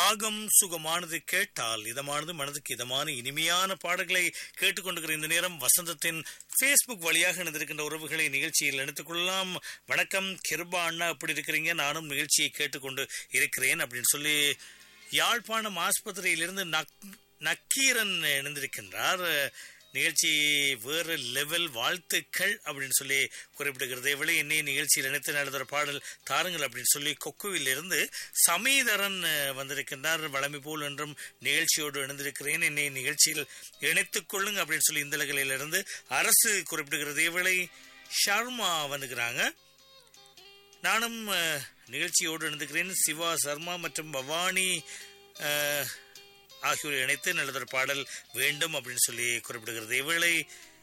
ராகம் சுகமானது கேட்டால் இதமானது மனதுக்கு இதமான இனிமையான பாடல்களை கேட்டுக்கொண்டிருக்கிற இந்த நேரம் வசந்தத்தின் ஃபேஸ்புக் வழியாக இணைந்திருக்கின்ற உறவுகளை நிகழ்ச்சியில் இணைத்துக் கொள்ளலாம் வணக்கம் கிருபா அண்ணா எப்படி இருக்கிறீங்க நானும் நிகழ்ச்சியை கேட்டுக்கொண்டு இருக்கிறேன் அப்படின்னு சொல்லி யாழ்ப்பாணம் ஆஸ்பத்திரியிலிருந்து நக் நக்கீரன் இணைந்திருக்கின்றார் நிகழ்ச்சி வேறு லெவல் வாழ்த்துக்கள் அப்படின்னு சொல்லி குறிப்பிடுகிறது இவளை என்னை நிகழ்ச்சியில் இணைத்து நடத்துகிற பாடல் தாருங்கள் அப்படின்னு சொல்லி கொக்குவில் இருந்து சமீதரன் வந்திருக்கின்றார் வளமை போல் என்றும் நிகழ்ச்சியோடு இணைந்திருக்கிறேன் என்னை நிகழ்ச்சியில் இணைத்துக் கொள்ளுங்க அப்படின்னு சொல்லி இந்த இருந்து அரசு குறிப்பிடுகிறது இவளை ஷர்மா வந்துக்கிறாங்க நானும் நிகழ்ச்சியோடு இணைந்துக்கிறேன் சிவா சர்மா மற்றும் பவானி ஆகியோரை இணைத்து நல்லதொரு பாடல் வேண்டும் அப்படின்னு சொல்லி குறிப்பிடுகிறது இவளை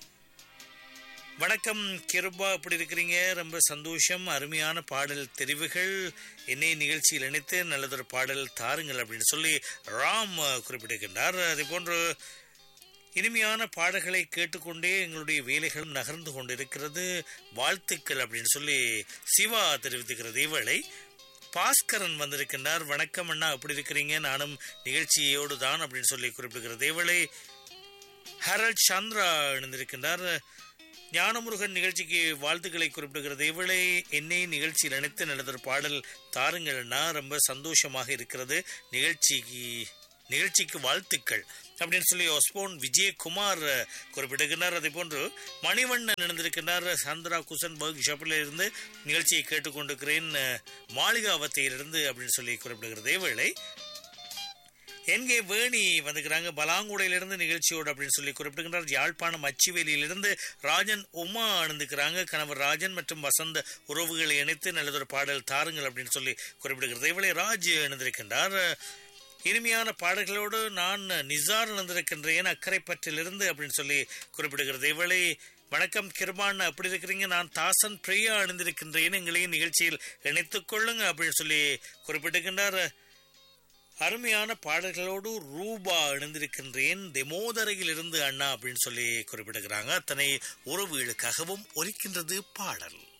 வணக்கம் கிருபா எப்படி இருக்கிறீங்க ரொம்ப சந்தோஷம் அருமையான பாடல் தெரிவுகள் என்னை நிகழ்ச்சியில் இணைத்து நல்லதொரு பாடல் தாருங்கள் அப்படின்னு சொல்லி ராம் குறிப்பிட்டிருக்கின்றார் அதே போன்று இனிமையான பாடல்களை கேட்டுக்கொண்டே எங்களுடைய வேலைகளும் நகர்ந்து கொண்டிருக்கிறது வாழ்த்துக்கள் அப்படின்னு சொல்லி சிவா தெரிவித்துக்கிறது இவளை பாஸ்கரன் வந்திருக்கின்றார் வணக்கம் அண்ணா எப்படி இருக்கிறீங்க நானும் நிகழ்ச்சியோடு தான் அப்படின்னு சொல்லி குறிப்பிடுகிறது இவளை ஹரல் சந்திரா இணைந்திருக்கின்றார் ஞானமுருகன் நிகழ்ச்சிக்கு வாழ்த்துக்களை குறிப்பிடுகிறது இவளை என்னை நிகழ்ச்சியில் நினைத்து நடந்த பாடல் தாருங்கள்னா ரொம்ப சந்தோஷமாக இருக்கிறது நிகழ்ச்சிக்கு நிகழ்ச்சிக்கு வாழ்த்துக்கள் அப்படின்னு சொல்லி ஒஸ்போன் விஜயகுமார் குறிப்பிட்டிருக்கிறார் அதே போன்று மணிவண்ணன் நடந்திருக்கின்றார் சந்திரா குசன் பர்க் ஷாப்பில் இருந்து நிகழ்ச்சியை கேட்டுக்கொண்டிருக்கிறேன் மாளிகாவத்தையிலிருந்து அப்படின்னு சொல்லி குறிப்பிடுகிறது வேளை என்கே வேணி வந்துக்கிறாங்க பலாங்குடையிலிருந்து நிகழ்ச்சியோடு அப்படின்னு சொல்லி குறிப்பிடுகின்றார் யாழ்ப்பாணம் அச்சுவேலியிலிருந்து ராஜன் உமா அணிந்துக்கிறாங்க கணவர் ராஜன் மற்றும் வசந்த உறவுகளை இணைத்து நல்லதொரு பாடல் தாருங்கள் அப்படின்னு சொல்லி குறிப்பிடுகிறது இவளை ராஜ் இணைந்திருக்கின்றார் இனிமையான பாடல்களோடு நான் நிசார் இணைந்திருக்கின்றேன் அக்கரைப்பற்றிலிருந்து அப்படின்னு சொல்லி குறிப்பிடுகிறது இவளை வணக்கம் கிருபான் அப்படி இருக்கிறீங்க நான் தாசன் பிரியா அணிந்திருக்கின்றேன் எங்களையும் நிகழ்ச்சியில் இணைத்துக் கொள்ளுங்க அப்படின்னு சொல்லி குறிப்பிட்டிருக்கின்றார் அருமையான பாடல்களோடு ரூபா இணைந்திருக்கின்றேன் தெமோதரையில் இருந்து அண்ணா அப்படின்னு சொல்லி குறிப்பிடுகிறாங்க அத்தனை உறவுகளுக்காகவும் ஒலிக்கின்றது பாடல்